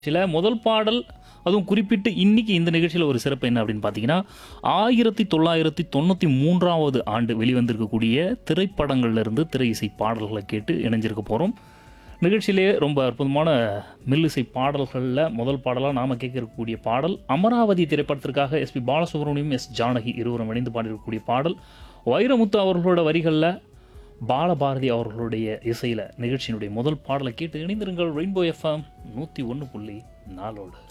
சில முதல் பாடல் அதுவும் குறிப்பிட்டு இன்னைக்கு இந்த நிகழ்ச்சியில் ஒரு சிறப்பு என்ன அப்படின்னு பார்த்தீங்கன்னா ஆயிரத்தி தொள்ளாயிரத்தி தொண்ணூற்றி மூன்றாவது ஆண்டு வெளிவந்திருக்கக்கூடிய திரைப்படங்கள்ல இருந்து திரை இசை பாடல்களை கேட்டு இணைஞ்சிருக்க போகிறோம் நிகழ்ச்சியிலே ரொம்ப அற்புதமான மெல்லிசை பாடல்களில் முதல் பாடலாக நாம் கேட்கக்கூடிய பாடல் அமராவதி திரைப்படத்திற்காக எஸ்பி பாலசுப்ரமணியம் எஸ் ஜானகி இருவரும் இணைந்து பாடியிருக்கக்கூடிய பாடல் வைரமுத்து அவர்களோட வரிகளில் பாலபாரதி அவர்களுடைய இசையில் நிகழ்ச்சியினுடைய முதல் பாடலை கேட்டு இணைந்திருங்கள் ரெயின்போ எஃப்எம் நூற்றி ஒன்று புள்ளி நாலோடு